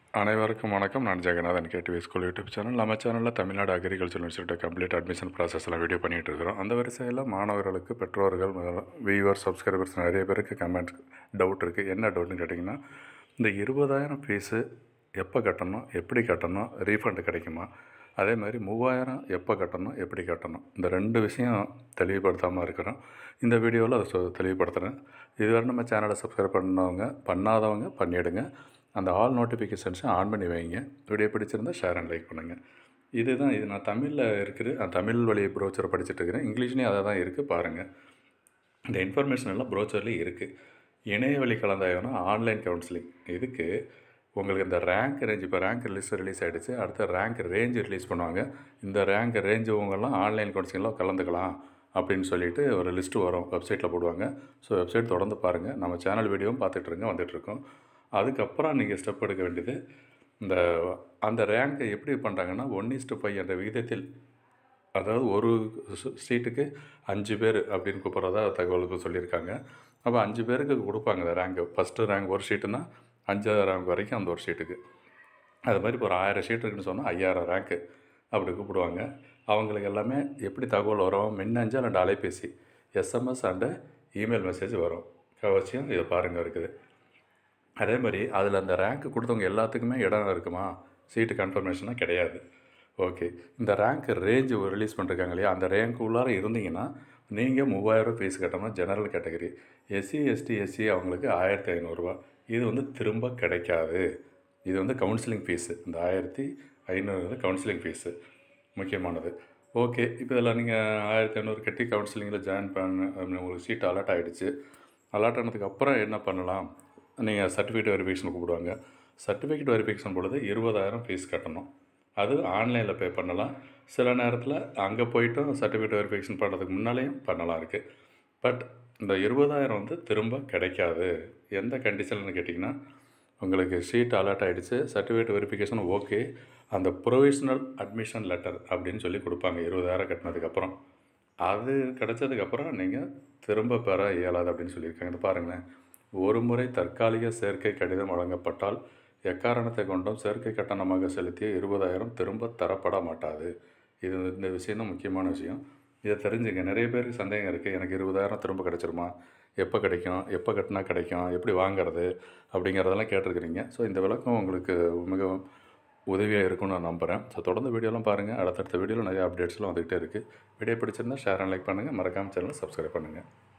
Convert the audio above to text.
அனைவருக்கும் வணக்கம் நான் Jeganathan KTV school YouTube channel நம்ம சேனலில் Tamil Nadu agriculture university complete admission ப்ராசஸ்லாம் video பண்ணிகிட்டு இருக்கிறோம் அந்த வரிசையில் மாணவர்களுக்கு பெற்றோர்கள் வியூவர் சப்ஸ்கிரைபர்ஸ் நிறைய பேருக்கு கமெண்ட் டவுட் இருக்குது என்ன டவுட்னு கேட்டிங்கன்னா இந்த இருபதாயிரம் ஃபீஸு எப்போ கட்டணும் எப்படி கட்டணும் ரீஃபண்ட் கிடைக்குமா அதே மாதிரி மூவாயிரம் எப்போ கட்டணும் எப்படி கட்டணும் இந்த ரெண்டு விஷயம் தெளிவுபடுத்தாமல் இருக்கிறோம் இந்த வீடியோவில் அதை சொ- தெளிவுபடுத்துகிறேன் இதுவரை நம்ம சேனலை சப்ஸ்கிரைப் பண்ணவங்க பண்ணாதவங்க பண்ணிவிடுங்க அந்த ஆல் நோட்டிஃபிகேஷன்ஸை ஆன் பண்ணி வைங்க வீடியோ பிடிச்சிருந்தா ஷேர் அண்ட் லைக் பண்ணுங்கள் இதுதான் இது நான் தமிழில் இருக்குது நான் தமிழ் வழி ப்ரோச்சரை படிச்சுட்டு இருக்கிறேன் இங்கிலீஷ்லேயும் அதை தான் இருக்குது பாருங்கள் இந்த இன்ஃபர்மேஷன் எல்லாம் ப்ரோச்சர்லேயும் இருக்குது இணையவழி கலந்தாயோன்னா ஆன்லைன் கவுன்சிலிங் இதுக்கு உங்களுக்கு இந்த ரேங்க் ரேஞ்ச் இப்போ ரேங்க் லிஸ்ட் ரிலீஸ் ஆகிடுச்சு அடுத்த ரேங்க் ரேஞ்ச் ரிலீஸ் பண்ணுவாங்க இந்த ரேங்க் ரேஞ்ச் இவங்கெல்லாம் ஆன்லைன் கவுன்சிலிங்கில் கலந்துக்கலாம் அப்படின்னு சொல்லிட்டு ஒரு லிஸ்ட்டு வரும் வெப்சைட்டில் போடுவாங்க ஸோ வெப்சைட் தொடர்ந்து பாருங்கள் நம்ம சேனல் வீடியோவும் பார்த்துட்டு இருங்க வந்துட்டுருக்கோம் அதுக்கப்புறம் நீங்கள் ஸ்டெப் எடுக்க வேண்டியது இந்த அந்த ரேங்கை எப்படி பண்ணுறாங்கன்னா ஒன் இஸ்டு ஃபைவ் என்ற விகிதத்தில் அதாவது ஒரு சு- சீட்டுக்கு அஞ்சு பேர் அப்படின்னு கூப்பிட்றதா தகவலுக்கு சொல்லியிருக்காங்க அப்போ அஞ்சு பேருக்கு கொடுப்பாங்க இந்த ரேங்கு ஃபஸ்ட்டு ரேங்க் ஒரு ஷீட்டுனா அஞ்சாவது ரேங்க் வரைக்கும் அந்த ஒரு ஷீட்டுக்கு அது மாதிரி இப்போ ஒரு ஆயிரம் ஷீட் இருக்குன்னு சொன்னால் ஐயாயிரம் ரேங்க்கு அப்படி கூப்பிடுவாங்க அவங்களுக்கு எல்லாமே எப்படி தகவல் வரும் மின்னஞ்சல் அண்ட் அலைபேசி எஸ்எம்எஸ் அண்டு இமெயில் மெசேஜ் வரும் அவசியம் இதை பாருங்கள் இருக்குது அதே மாதிரி அதில் அந்த ரேங்க் கொடுத்தவங்க எல்லாத்துக்குமே இடம் இருக்குமா சீட்டு கன்ஃபர்மேஷனாக கிடையாது ஓகே இந்த ரேங்க் ரேஞ்சு ரிலீஸ் பண்ணிருக்காங்க இல்லையா அந்த ரேங்க் உள்ளார இருந்தீங்கன்னா நீங்கள் மூவாயிரம் ஃபீஸ் கட்டணும் general category SC ST SC அவங்களுக்கு ஆயிரத்தி ஐநூறுரூவா இது வந்து திரும்ப கிடைக்காது இது வந்து கவுன்சிலிங் ஃபீஸு இந்த ஆயிரத்தி ஐநூறு வந்து கவுன்சிலிங் ஃபீஸு முக்கியமானது ஓகே இப்போ இதில் நீங்கள் ஆயிரத்தி ஐநூறு கட்டி கவுன்சிலிங்கில் ஜாயின் பண்ண உங்களுக்கு சீட் அலாட் ஆகிடுச்சு அலாட் ஆனதுக்கு அப்புறம் என்ன பண்ணலாம் நீங்கள் சர்டிஃபிகேட் வெரிஃபிகேஷன் கூப்பிடுவாங்க சர்டிஃபிகேட் வெரிஃபிகேஷன் பொழுது இருபதாயிரம் ஃபீஸ் கட்டணும் அது ஆன்லைனில் பே பண்ணலாம் சில நேரத்தில் அங்கே போயிட்டும் சர்டிஃபிகேட் வெரிஃபிகேஷன் பண்ணுறதுக்கு முன்னாலேயும் பண்ணலாம் இருக்குது பட் இந்த இருபதாயிரம் வந்து திரும்ப கிடைக்காது எந்த கண்டிஷன்னு கேட்டிங்கன்னா உங்களுக்கு ஷீட் அலாட் ஆகிடுச்சு சர்டிஃபிகேட் வெரிஃபிகேஷன் ஓகே அந்த ப்ரொவிஷனல் அட்மிஷன் லெட்டர் அப்படின்னு சொல்லி கொடுப்பாங்க இருபதாயிரம் கட்டினதுக்கப்புறம் அது கிடைச்சதுக்கப்புறம் நீங்கள் திரும்ப பெற இயலாது அப்படின்னு சொல்லியிருக்காங்க இது பாருங்களேன் ஒரு முறை தற்காலிக சேர்க்கை கடிதம் வழங்கப்பட்டால் எக்காரணத்தை கொண்டும் சேர்க்கை கட்டணமாக செலுத்திய இருபதாயிரம் திரும்ப தரப்பட மாட்டாது இது இந்த விஷயம் தான் முக்கியமான விஷயம் இதை தெரிஞ்சுங்க நிறைய பேருக்கு சந்தேகம் இருக்குது எனக்கு இருபதாயிரம் திரும்ப கிடைச்சிருமா எப்போ கிடைக்கும் எப்போ கட்டினா கிடைக்கும் எப்படி வாங்குறது அப்படிங்கிறதெல்லாம் கேட்டிருக்கிறீங்க ஸோ இந்த விளக்கம் உங்களுக்கு மிகவும் உதவியாக இருக்கும்னு நான் நம்புகிறேன் ஸோ தொடர்ந்து வீடியோலாம் பாருங்கள் அடுத்தடுத்த வீடியோவில் நிறைய அப்டேட்ஸ்லாம் வந்துகிட்டே இருக்குது வீடியோ பிடிச்சிருந்தா ஷேர் அண்ட் லைக் பண்ணுங்கள் மறக்காமல் சேனலை சப்ஸ்கிரைப் பண்ணுங்கள்